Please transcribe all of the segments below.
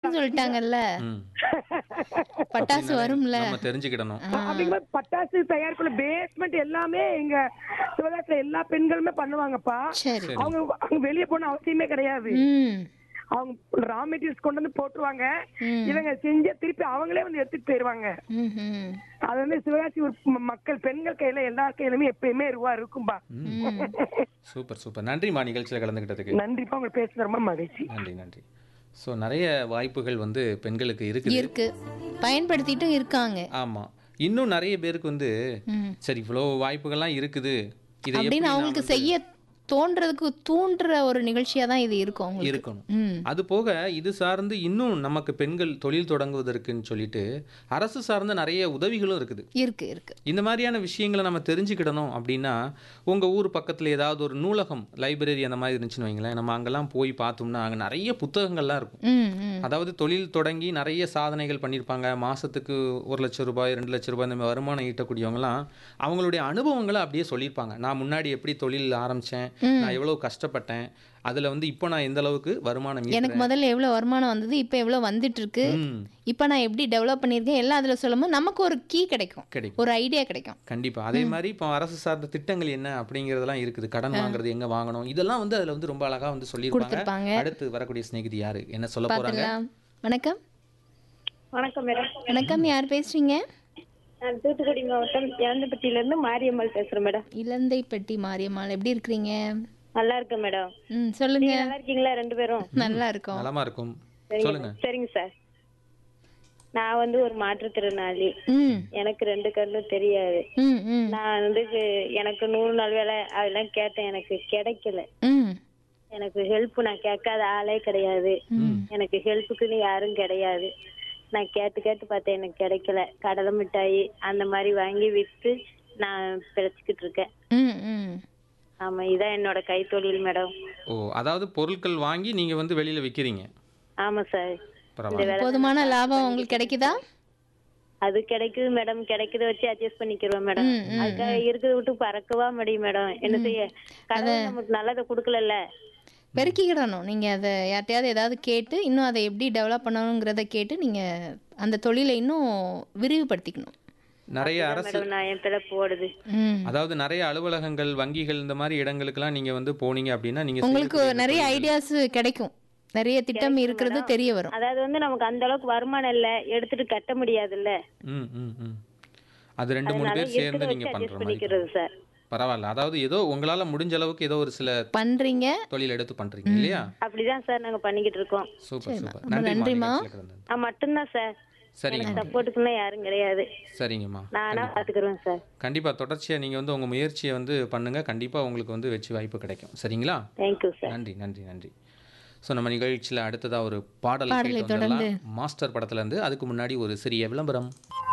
இருக்குன்னு சொல்லிட்டாங்கல்ல ம். பட்டாசு வரும்ல நம்ம தெரிஞ்சுக்கிடணும் அப்படிங்கும்போது பட்டாசு தயாரிப்புல பேஸ்மெண்ட் எல்லாமே எங்க சிவகாசில எல்லா பெண்களுமே பண்ணுவாங்கப்பா சரி அவங்க அவங்க வெளிய போன அவசியமே கிடையாது ம் அவங்க ரா மெட்டீரியல்ஸ் கொண்டு வந்து போட்டுருவாங்க ம். இவங்க செஞ்ச திருப்பி அவங்களே வந்து எடுத்துட்டு போயிருவாங்க ம் ம் அது வந்து சிவகாசி ஒரு ம- மக்கள் பெண்கள் கையில எல்லா கையிலுமே எப்பயுமே ரூபா இருக்கும்பா சூப்பர் சூப்பர் நன்றிம்மா நிகழ்ச்சியில் கலந்துக்கிட்டதுக்கு நன்றிப்பா உங்களை பேசுறது ரொம்ப மகிழ்ச்சி நன்றி நன்றி ஸோ நிறைய வாய்ப்புகள் வந்து பெண்களுக்கு இருக்குது இருக்கு பயன்படுத்திட்டும் இருக்காங்க ஆமா இன்னும் நிறைய பேருக்கு வந்து ம். சரி இவ்வளோ வாய்ப்புகள்லாம் இருக்குது இதை எப்படி அப்படின்னு நான் அவங்களுக்கு வந்து செய்ய தோன்றதுக்கு தூண்டுற ஒரு நிகழ்ச்சியா தான் இது இருக்கும் அவங்களுக்கு இருக்கணும் ம் அது போக இது சார்ந்து இன்னும் நமக்கு பெண்கள் தொழில் தொடங்குவதற்குன்னு சொல்லிட்டு அரசு சார்ந்த நிறைய உதவிகளும் இருக்குது இருக்கு இருக்கு இந்த மாதிரியான விஷயங்களை நம்ம தெரிஞ்சுக்கிடணும் அப்படின்னா உங்கள் ஊர் பக்கத்தில் ஏதாவது ஒரு நூலகம் லைப்ரரி அந்த மாதிரி இருந்துச்சுன்னு வைங்களேன் நம்ம அங்கெல்லாம் போய் பார்த்தோம்னா அங்கே நிறைய புத்தகங்கள்லாம் இருக்கும் ம் ம் அதாவது தொழில் தொடங்கி நிறைய சாதனைகள் பண்ணியிருப்பாங்க மாதத்துக்கு ஒரு லட்சம் ரூபாய் ரெண்டு லட்சம் ரூபாய் இந்த மாதிரி வருமானம் ஈட்டக்கூடியவங்கலாம் அவங்களுடைய அனுபவங்களை அப்படியே சொல்லியிருப்பாங்க நான் முன்னாடி எப்படி தொழில் ஆரம்பித்தேன் நான் எவ்வளோ கஷ்டப்பட்டேன் அதில் வந்து இப்போ நான் எந்த அளவுக்கு வருமானம் எனக்கு ஈட்டுறேன். முதல்ல எவ்வளவு வருமானம் வந்தது இப்போ எவ்வளவு வந்துட்டு இருக்கு ம், இப்போ நான் எப்படி டெவலப் பண்ணியிருக்கேன் எல்லாம் அதுல சொல்லும்போது நமக்கு ஒரு கீ கிடைக்கும் கிடைக்கும் ஒரு ஐடியா கிடைக்கும் கண்டிப்பா அதே மாதிரி இப்போ அரசு சார்ந்த திட்டங்கள் என்ன அப்படிங்கிறதெல்லாம் இருக்குது கடன் வாங்குறது எங்க வாங்கணும் இதெல்லாம் வந்து அதுல வந்து ரொம்ப அழகா வந்து சொல்லியிருப்பாங்க கொடுத்துருப்பாங்க அடுத்து வரக்கூடிய சிநேகிதி யாரு என்ன சொல்ல போறாங்க பார்த்துடலாம் வணக்கம் வணக்கம் மேடம் வணக்கம் யார் பேசுறீங்க நான் தூத்துக்குடி மாவட்டம் இறந்தப்பட்டியில இருந்து மாரியம்மாள் பேசுறேன் மேடம் இலந்தைப்பட்டி மாரியம்மாள் எப்படி இருக்கிறீங்க நல்லா இருக்கேன் மேடம் ம் சொல்லுங்க நீங்க நல்லா இருக்கீங்களா ரெண்டு பேரும் நல்லா இருக்கும் நலமா இருக்கும் சரிங்க சொல்லுங்க சரிங்க சார் நான் வந்து ஒரு மாற்றுத்திறனாளி ம் எனக்கு ரெண்டு கண்ணும் தெரியாது ம் ம் நான் வந்து கு- எனக்கு நூறு நாள் வேலை அதெல்லாம் கேட்டேன் எனக்கு கிடைக்கல ம் எனக்கு ஹெல்ப் நான் கேட்காத ஆளே கிடையாது எனக்கு ஹெல்ப்புக்குன்னு யாரும் கிடையாது நான் கேட்டு கேட்டு பார்த்தேன் எனக்கு கிடைக்கல கடலை மிட்டாய் அந்த மாதிரி வாங்கி விற்று நான் பிழைச்சிக்கிட்டு இருக்கேன் ம் ம் ஆமா இதான் என்னோட கைத்தொழில் மேடம் ஓ அதாவது பொருட்கள் வாங்கி நீங்க வந்து வெளியில விக்கிறீங்க ஆமா சார் பரவாயில்ல போதுமான லாபம் உங்களுக்கு கிடைக்குதா அது கிடைக்குது மேடம் கிடைக்குத வச்சு அட்ஜஸ்ட் பண்ணிக்கிறோம் மேடம் அதுக்காக இருக்கிறத விட்டு பறக்கவா முடியும் மேடம் என்ன செய்ய கடவுள் நமக்கு நல்லதை கொடுக்கலல்ல பெருக்கிக்கிடணும் நீங்க அதை யார்ட்டையாவது ஏதாவது கேட்டு இன்னும் அதை எப்படி டெவலப் பண்ணணுங்கிறத கேட்டு நீங்க அந்த தொழிலை இன்னும் விரிவுபடுத்திக்கணும் நிறைய அரசு மேடம் நான் என் பிள்ளை போடுது ம் அதாவது நிறைய அலுவலகங்கள் வங்கிகள் இந்த மாதிரி இடங்களுக்கெல்லாம் நீங்க வந்து போனீங்க அப்படின்னா நீங்க உங்களுக்கு செய்யக்கூடிய நிறைய தொழில்கள்- ஐடியாஸ் கிடைக்கும் நிறைய திட்டம் இருக்கிறது தெரிய வரும் அதாவது வந்து நமக்கு அந்த அளவுக்கு வருமானம் இல்ல எடுத்துட்டு கட்ட முடியாதுல்ல ம் ம் ம் அது ரெண்டு மூணு அதனால பேர் சேர்ந்து இருக்கிறத நீங்க வச்சு பண்ற அட்ஜஸ்ட் மாதிரி பண்ணிக்கிறது சார் பரவாயில்ல அதாவது ஏதோ உங்களால முடிஞ்ச அளவுக்கு ஏதோ ஒரு சில பண்றீங்க தொழில் எடுத்து பண்றீங்க இல்லையா அப்படிதான் சார் நாங்க பண்ணிக்கிட்டு இருக்கோம் சூப்பர் சூப்பர் ரொம்ப நன்றிம்மா நன்றிம்மா. நிகழ்ச்சியில கலந்தது. நான் மட்டும்தான் சார் சரிங்கம்மா சப்போர்ட்டுக்குலாம் யாரும் கிடையாது சரிங்கம்மா நானா பாத்துக்கிறேன் சார் கண்டிப்பா தொடர்ச்சியா நீங்க வந்து உங்க முயற்சியை வந்து பண்ணுங்க கண்டிப்பா உங்களுக்கு வந்து வெற்றி வாய்ப்பு கிடைக்கும் சரிங்களா தேங்க்யூ சார் நன்றி நன்றி நன்றி ஸோ நம்ம நிகழ்ச்சியில் அடுத்ததா ஒரு பாடல் பாடலை கேட்டு வந்துடலாம் மாஸ்டர் படத்துல இருந்து அதுக்கு முன்னாடி ஒரு சிறிய விளம்பரம்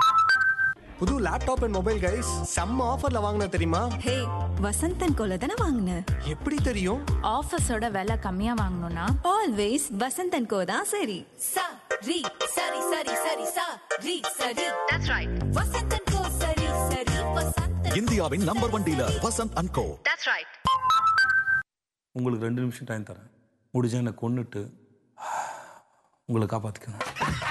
புது லேப்டாப் அண்ட் மொபைல் கைஸ் செம்ம ஆஃபர்ல வாங்கின தெரியுமா ஹே வசந்தன் கோல தானே வாங்கின எப்படி தெரியும் ஆஃபீஸோட விலை கம்மியா வாங்கணும்னா ஆல்வேஸ் வசந்தன் கோ தான் சரி சா ரி சரி சரி சரி சா ரி சரி தட்ஸ் ரைட் வசந்தன் கோ சரி சரி வசந்தன் இந்தியாவின் number one dealer Vasanth and co that's right உங்களுக்கு ரெண்டு நிமிஷம் டைம் தரேன் முடிஞ்சா என்னை கொன்னுட்டு உங்களை காப்பாற்றிக்கணும்